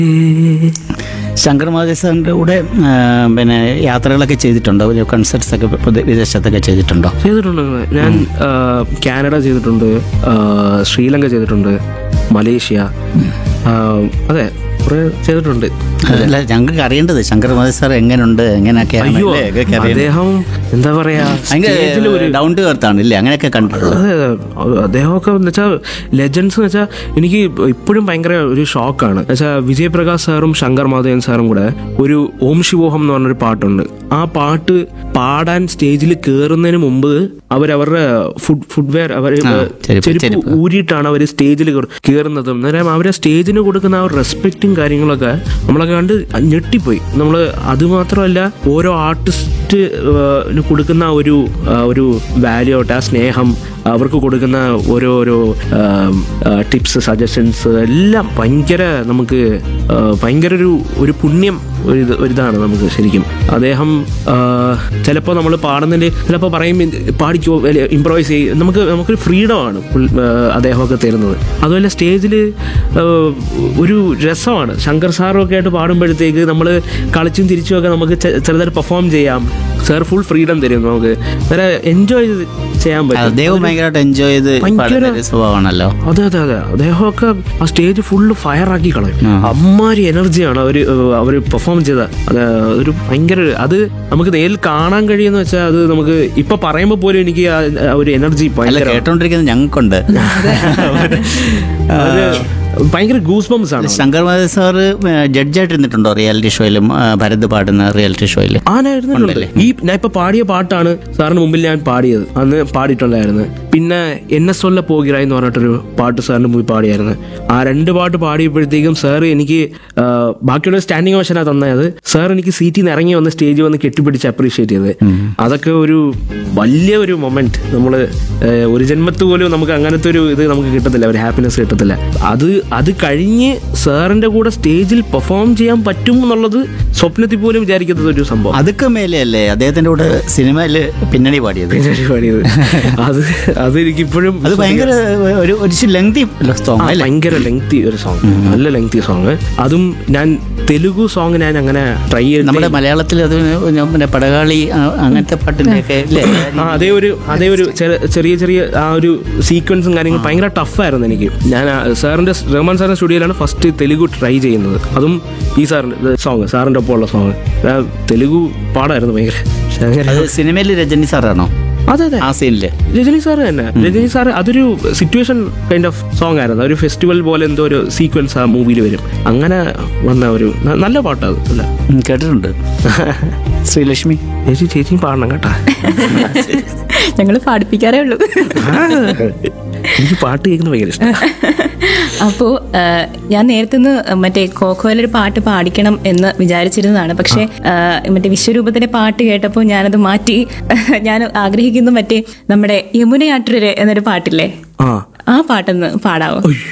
ശങ്കർ മഹദേവന്റെ കൂടെ ആ, പിന്നെ യാത്രകളൊക്കെ ചെയ്തിട്ടുണ്ടോ വലിയ കൺസേർട്സ് ഒക്കെ പൊതു- വിദേശത്തൊക്കെ ചെയ്തിട്ടുണ്ടോ ചെയ്തിട്ടുണ്ട് ഞാൻ ആ, കാനഡ ചെയ്തിട്ടുണ്ട് ആ, ശ്രീലങ്ക ചെയ്തിട്ടുണ്ട് മലേഷ്യ ആ, അതെ കുറെ ചെയ്തിട്ടുണ്ട് അല്ല ഞങ്ങൾക്ക് അറിയേണ്ടത് ശങ്കർ മഹദേവ് സാർ എങ്ങനെയുണ്ട് എങ്ങനെയൊക്കെയാണ് അയ്യോ അല്ലേ? ഇതൊക്കെ അറിയേണ്ടത്. അദ്ദേഹം എന്താ പറയാ സ്റ്റേജിൽ ഒരു ഭയങ്കര ഡൗൺ ടു എർത്ത് ആണ് ഇല്ലേ അങ്ങനെയൊക്കെ കണ്ടിട്ടുള്ളത് അതെ അതെ അദ്ദേഹമൊക്കെ എന്ന് വെച്ചാൽ ലെജൻസ് എന്ന് വെച്ചാൽ എനിക്ക് ഇപ്പോഴും ഭയങ്കര ഒരു ഷോക്കാണ് വെച്ചാൽ വിജയപ്രകാശ് സാറും ശങ്കർ മാധവൻ സാറും കൂടെ ഒരു ഓം ശിവോഹം എന്ന് പറഞ്ഞൊരു പാട്ടുണ്ട് ആ പാട്ട് പാടാൻ സ്റ്റേജിൽ കയറുന്നതിന് മുമ്പ് അവരവരുടെ ഫുഡ് ഫുഡ്വെയർ അവർ ചെരുപ്പ്, ചെരുപ്പ് ചെരുപ്പ്. ഊരിയിട്ടാണ് അവർ സ്റ്റേജിൽ കയറുന്നതും അന്നേരം അവരെ സ്റ്റേജിന് കൊടുക്കുന്ന ആ ഒരു റെസ്പെക്റ്റും കാര്യങ്ങളൊക്കെ നമ്മളൊക്കെ കണ്ട് ഞെട്ടിപ്പോയി നമ്മൾ അത് മാത്രമല്ല ഓരോ ആർട്ടിസ്റ്റ് കൊടുക്കുന്ന ആ ഒരു ആ ഒരു വാല്യൂ ആവട്ടെ ആ സ്നേഹം അവർക്ക് കൊടുക്കുന്ന ഓരോരോ ടിപ്സ് സജഷൻസ് എല്ലാം ഭയങ്കര നമുക്ക് ആ, ഭയങ്കര ഒരു ഒരു പുണ്യം ഒരു ഇത് ഒരിതാണ് നമുക്ക് ശരിക്കും അദ്ദേഹം ചിലപ്പോൾ നമ്മൾ പാടുന്നതിൻ്റെ ചിലപ്പോൾ പറയും ഇത് പാടിക്കോ ഇമ്പ്രവൈസ് ചെയ്യും നമുക്ക് നമുക്കൊരു ഫ്രീഡമാണ് അദ്ദേഹമൊക്കെ തരുന്നത് അതുപോലെ സ്റ്റേജിൽ ഒരു രസമാണ് ശങ്കർ സാറും ഒക്കെ ആയിട്ട് പാടുമ്പോഴത്തേക്ക് നമ്മൾ കളിച്ചും തിരിച്ചും ഒക്കെ നമുക്ക് ചെ- ചെറുതായിട്ട് പെർഫോം ചെയ്യാം സാർ ഫുൾ ഫ്രീഡം തരും നമുക്ക് വളരെ എൻജോയ് ചെയ്യാൻ പറ്റും അദ്ദേഹം ഭയങ്കരമായിട്ട് എൻജോയ് ചെയ്ത് ഭയങ്കര- പാടുന്ന ഒരു സ്വഭാവമാണല്ലോ അതെ അതെ അതെ അദ്ദേഹമൊക്കെ ആ സ്റ്റേജ് ഫുള്ള് ഫയർ ആക്കി കളയും അമ്മാരി എനർജിയാണ് അവര് അവർ പെർഫോം ചെയ്ത അത് ഒരു ഭയങ്കര ഒരു- അത് നമുക്ക് നേരിൽ കാണാൻ കഴിയുന്ന വെച്ചാൽ അത് നമുക്ക് ഇപ്പൊ പറയുമ്പോൾ പോലും എനിക്ക് ആ ആ ഒരു എനർജി അല്ല ഭയങ്കര കേട്ടോണ്ടിരിക്കുന്നത് ഞങ്ങൾക്കുണ്ട് അത് ഭയങ്കര ഗൂസ് ബംസ് ആണ് ശങ്കർ മഹദേവ് സാറ് ജഡ്ജായിട്ട് ഇരുന്നിട്ടുണ്ടോ റിയാലിറ്റി ഷോയിലും ആ, ഭരത് പാടുന്ന റിയാലിറ്റി ഷോയിൽ ആനായിരുന്നുണ്ട് ഈ ഞാൻ ഇപ്പൊ പാടിയ പാട്ടാണ് സാറിന് മുമ്പിൽ ഞാൻ പാടിയത് അന്ന് പാടിയിട്ടുണ്ടായിരുന്നു പിന്നെ എന്നെ സൊല്ല പോകിറ എന്ന് പറഞ്ഞിട്ടൊരു പാട്ട് സാറിന് മുമ്പിൽ പാടിയായിരുന്നു ആ രണ്ട് പാട്ട് പാടിയപ്പോഴത്തേക്കും സാർ എനിക്ക് ആ, ബാക്കിയുള്ള സ്റ്റാൻഡിങ് ഓഷനാണ് തന്നത് സാർ എനിക്ക് സീറ്റിൽ നിന്ന് ഇറങ്ങി വന്ന് സ്റ്റേജിൽ വന്ന് കെട്ടിപ്പിടിച്ച് അപ്രീഷിയേറ്റ് ചെയ്ത് അതൊക്കെ ഒരു വലിയ ഒരു മൊമെന്റ് നമ്മൾ ഒരു ജന്മത്ത് പോലും നമുക്ക് അങ്ങനത്തെ ഒരു ഇത് നമുക്ക് കിട്ടത്തില്ല ഒരു ഹാപ്പിനെസ് കിട്ടത്തില്ല അത് അത് കഴിഞ്ഞ് സാറിന്റെ കൂടെ സ്റ്റേജിൽ പെർഫോം ചെയ്യാൻ പറ്റും എന്നുള്ളത് സ്വപ്നത്തിൽ പോലും വിചാരിക്കുന്നത് ഒരു സംഭവം അതൊക്കെ മേലെയല്ലേ അദ്ദേഹത്തിന്റെ കൂടെ സിനിമയിൽ പിന്നണി പാടിയത് പിന്നണി പാടിയത് അത് അത് എനിക്കിപ്പോഴും അത് ഭയങ്കര ഒരു ഒരു ലെങ്തി സോങ് ആ, അല്ലേ ഭയങ്കര ലെങ്തി ഒരു സോങ് നല്ല ലെങ്തി സോങ് അതും ഞാൻ തെലുഗു സോങ് ഞാൻ അങ്ങനെ ട്രൈ ചെയ്ത് നമ്മുടെ മലയാളത്തിൽ അത് പിന്നെ പടകാളി ആ, അങ്ങനത്തെ പാട്ടിന്റെ ഒക്കെ അല്ലേ ആ അതേ ഒരു അതേ ഒരു ചെറിയ- ചെറിയ ചെറിയ ആ ഒരു സീക്വൻസും കാര്യങ്ങളും ഭയങ്കര ടഫായിരുന്നു എനിക്ക് ഞാൻ ആ സാറിന്റെ റഹ്മാൻ സാറിന്റെ സ്റ്റുഡിയോയിലാണ് ഫസ്റ്റ് തെലുഗു ട്രൈ ചെയ്യുന്നത് അതും ഈ സാറിന്റെ സോങ് സാറിന്റെ ഒപ്പമുള്ള സോങ് തെലുഗു പാടായിരുന്നു ഭയങ്കര പക്ഷേ അങ്ങനെ- അത് സിനിമയിൽ രജനി സാറാണോ അതെ അതെ ആ സീനില് രജനി സാറ് തന്നെ രജനി സാറ് അതൊരു സിറ്റുവേഷൻ കൈൻഡ് ഓഫ് സോങ് ആയിരുന്നു ഒരു ഫെസ്റ്റിവൽ പോലെ എന്തോ ഒരു സീക്വൻസ് ആ മൂവിയിൽ വരും അങ്ങനെ വന്ന ഒരു ന- നല്ല പാട്ടത് അല്ല ഉം, കേട്ടിട്ടുണ്ട് ശ്രീലക്ഷ്മി ചേച്ചി ചേച്ചിയും പാടണം കേട്ടാ ഞങ്ങൾ പാടിപ്പിക്കാറേ ഉള്ളൂ എനിക്ക് പാട്ട് കേൾക്കുന്നത് ഭയങ്കര ഇഷ്ടം അപ്പോൾ ഞാൻ നേരത്തെ നിന്ന് മറ്റേ കോക്കോയിലൊരു പാട്ട് പാടിക്കണം എന്ന് വിചാരിച്ചിരുന്നതാണ് പക്ഷേ ആ, മറ്റേ വിശ്വരൂപത്തിന്റെ പാട്ട് കേട്ടപ്പോൾ ഞാനത് മാറ്റി ഞാൻ ആഗ്രഹിക്കുന്നു മറ്റേ നമ്മുടെ യമുനയാട്ടുരര് എന്നൊരു പാട്ടില്ലേ ആ ആ പാട്ടൊന്ന് പാടാവോ